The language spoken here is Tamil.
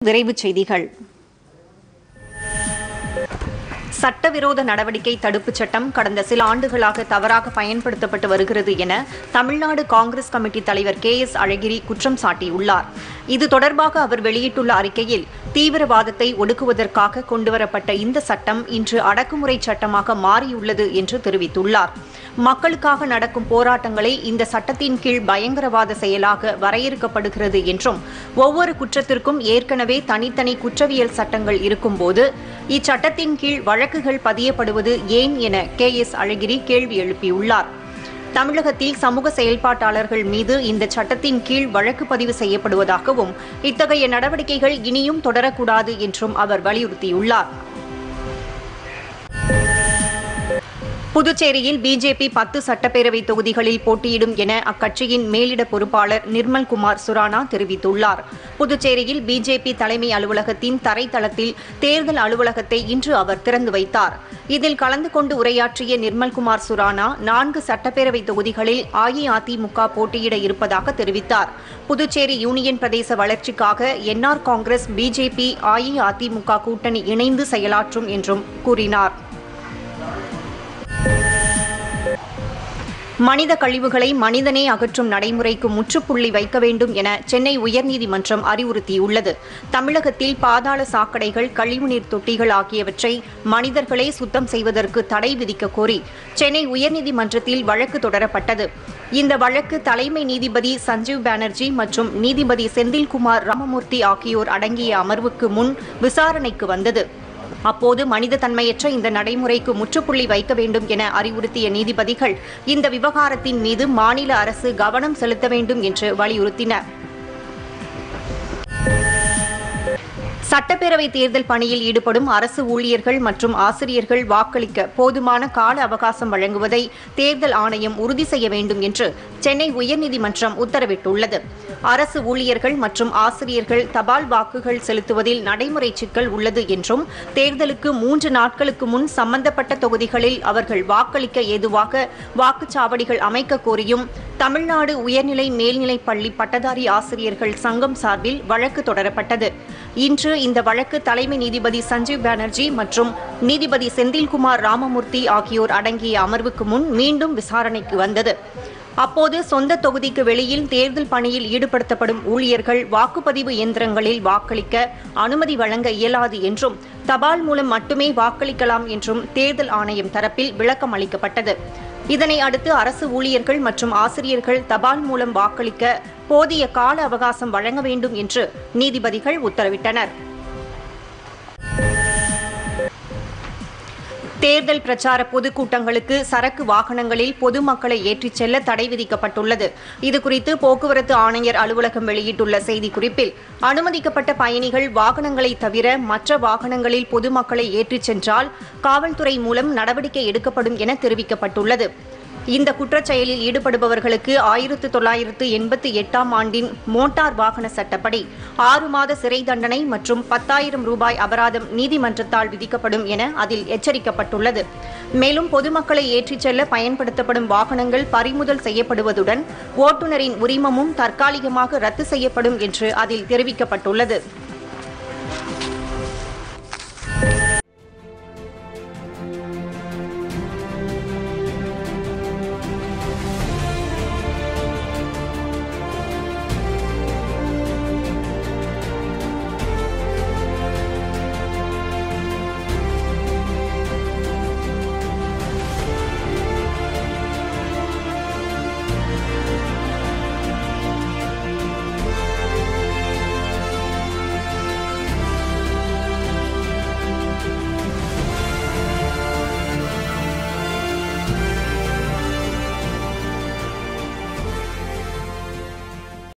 விரைவுச் செய்திகள் சட்டவிரோத நடவடிக்கை தடுப்புச் சட்டம் கடந்த சில ஆண்டுகளாக தவறாக பயன்படுத்தப்பட்டு வருகிறது என தமிழ்நாடு காங்கிரஸ் கமிட்டி தலைவர் கே எஸ் அழகிரி குற்றம் சாட்டியுள்ளார் இது தொடர்பாக அவர் வெளியிட்டுள்ள அறிக்கையில் தீவிரவாதத்தை ஒடுக்குவதற்காக கொண்டுவரப்பட்ட இந்த சட்டம் இன்று அடக்குமுறை சட்டமாக மாறியுள்ளது என்று தெரிவித்துள்ளார் மக்களுக்காக நடக்கும் போராட்டங்களை இந்த சட்டத்தின் கீழ் பயங்கரவாத செயலாக வரையறுக்கப்படுகிறது என்றும் ஒவ்வொரு குற்றத்திற்கும் ஏற்கனவே தனித்தனி குற்றவியல் சட்டங்கள் இருக்கும்போது இச்சட்டத்தின் கீழ் வழக்குகள் பதியப்படுவது ஏன் என கே எஸ் அழகிரி கேள்வி எழுப்பியுள்ளார் தமிழகத்தில் சமூக செயல்பாட்டாளர்கள் மீது இந்த சட்டத்தின் கீழ் வழக்கு பதிவு செய்யப்படுவதாகவும் இத்தகைய நடவடிக்கைகள் இனியும் தொடரக்கூடாது என்றும் அவர் வலியுறுத்தியுள்ளார் புதுச்சேரியில் பிஜேபி பத்து சட்டப்பேரவை தொகுதிகளில் போட்டியிடும் என அக்கட்சியின் மேலிட பொறுப்பாளர் நிர்மல்குமார் சுரானா தெரிவித்துள்ளார் புதுச்சேரியில் பிஜேபி தலைமை அலுவலகத்தின் தரைத்தளத்தில் தேர்தல் அலுவலகத்தை இன்று அவர் திறந்து வைத்தார் இதில் கலந்து கொண்டு உரையாற்றிய நிர்மல்குமார் சுரானா நான்கு சட்டப்பேரவை தொகுதிகளில் அஇஅதிமுக போட்டியிட இருப்பதாக தெரிவித்தார் புதுச்சேரி யூனியன் பிரதேச வளர்ச்சிக்காக என்ஆர் காங்கிரஸ் பிஜேபி அஇஅதிமுக கூட்டணி இணைந்து செயலாற்றும் என்றும் கூறினார் மனித கழிவுகளை மனிதனே அகற்றும் நடைமுறைக்கு முற்றுப்புள்ளி வைக்க வேண்டும் என சென்னை உயர்நீதிமன்றம் அறிவுறுத்தியுள்ளது தமிழகத்தில் பாதாள சாக்கடைகள் கழிவுநீர் தொட்டிகள் ஆகியவற்றை மனிதர்களே சுத்தம் செய்வதற்கு தடை விதிக்க கோரி சென்னை உயர்நீதிமன்றத்தில் வழக்கு தொடரப்பட்டது இந்த வழக்கு தலைமை நீதிபதி சஞ்சீவ் பானர்ஜி மற்றும் நீதிபதி செந்தில்குமார் ராமமூர்த்தி ஆகியோர் அடங்கிய அமர்வுக்கு முன் விசாரணைக்கு வந்தது அப்போது மனித தன்மையற்ற இந்த நடைமுறைக்கு முற்றுப்புள்ளி வைக்க வேண்டும் என அறிவுறுத்திய நீதிபதிகள் இந்த விவகாரத்தின் மீது மாநில அரசு கவனம் செலுத்த வேண்டும் என்று வலியுறுத்தினர் சட்டப்பேரவை தேர்தல் பணியில் ஈடுபடும் அரசு ஊழியர்கள் மற்றும் ஆசிரியர்கள் வாக்களிக்க போதுமான கால அவகாசம் வழங்குவதை தேர்தல் ஆணையம் உறுதி செய்ய வேண்டும் என்று சென்னை உயர்நீதிமன்றம் உத்தரவிட்டுள்ளது அரசு ஊழியர்கள் மற்றும் ஆசிரியர்கள் தபால் வாக்குகள் செலுத்துவதில் நடைமுறை சிக்கல் உள்ளது என்றும் தேர்தலுக்கு மூன்று நாட்களுக்கு முன் சம்பந்தப்பட்ட தொகுதிகளில் அவர்கள் வாக்களிக்க ஏதுவாக வாக்குச்சாவடிகள் அமைக்க கோரியும் தமிழ்நாடு உயர்நிலை மேல்நிலைப் பள்ளி பட்டதாரி ஆசிரியர்கள் சங்கம் சார்பில் வழக்கு தொடரப்பட்டது இன்று இந்த வழக்கு தலைமை நீதிபதி சஞ்சீவ் பானர்ஜி மற்றும் நீதிபதி செந்தில்குமார் ராமமூர்த்தி ஆகியோர் அடங்கிய அமர்வுக்கு முன் மீண்டும் விசாரணைக்கு வந்தது அப்போது சொந்த தொகுதிக்கு வெளியில் தேர்தல் பணியில் ஈடுபடுத்தப்படும் ஊழியர்கள் வாக்குப்பதிவு இயந்திரங்களில் வாக்களிக்க அனுமதி வழங்க இயலாது என்றும் தபால் மூலம் மட்டுமே வாக்களிக்கலாம் என்றும் தேர்தல் ஆணையம் தரப்பில் விளக்கம் அளிக்கப்பட்டது இதனை அடுத்து அரசு ஊழியர்கள் மற்றும் ஆசிரியர்கள் தபால் மூலம் வாக்களிக்க போதிய கால அவகாசம் வழங்க வேண்டும் என்று நீதிபதிகள் உத்தரவிட்டனர் தேர்தல் பிரச்சார பொதுக்கூட்டங்களுக்கு சரக்கு வாகனங்களில் பொதுமக்களை ஏற்றிச் செல்ல தடை விதிக்கப்பட்டுள்ளது இதுகுறித்து போக்குவரத்து ஆணையர் அலுவலகம் வெளியிட்டுள்ள செய்திக்குறிப்பில் அனுமதிக்கப்பட்ட பயணிகள் வாகனங்களை தவிர மற்ற வாகனங்களில் பொதுமக்களை ஏற்றிச் சென்றால் காவல்துறை மூலம் நடவடிக்கை எடுக்கப்படும் என தெரிவிக்கப்பட்டுள்ளது இந்த குற்றச் செயலில் ஈடுபடுபவர்களுக்கு ஆயிரத்து தொள்ளாயிரத்து எண்பத்தி எட்டாம் ஆண்டின் மோட்டார் வாகன சட்டப்படி ஆறு மாத சிறை தண்டனை மற்றும் பத்தாயிரம் ரூபாய் அபராதம் நீதிமன்றத்தால் விதிக்கப்படும் என அதில் எச்சரிக்கப்பட்டுள்ளது மேலும் பொதுமக்களை ஏற்றிச் செல்ல பயன்படுத்தப்படும் வாகனங்கள் பறிமுதல் செய்யப்படுவதுடன் ஓட்டுநரின் உரிமமும் தற்காலிகமாக ரத்து செய்யப்படும் என்று அதில் தெரிவிக்கப்பட்டுள்ளது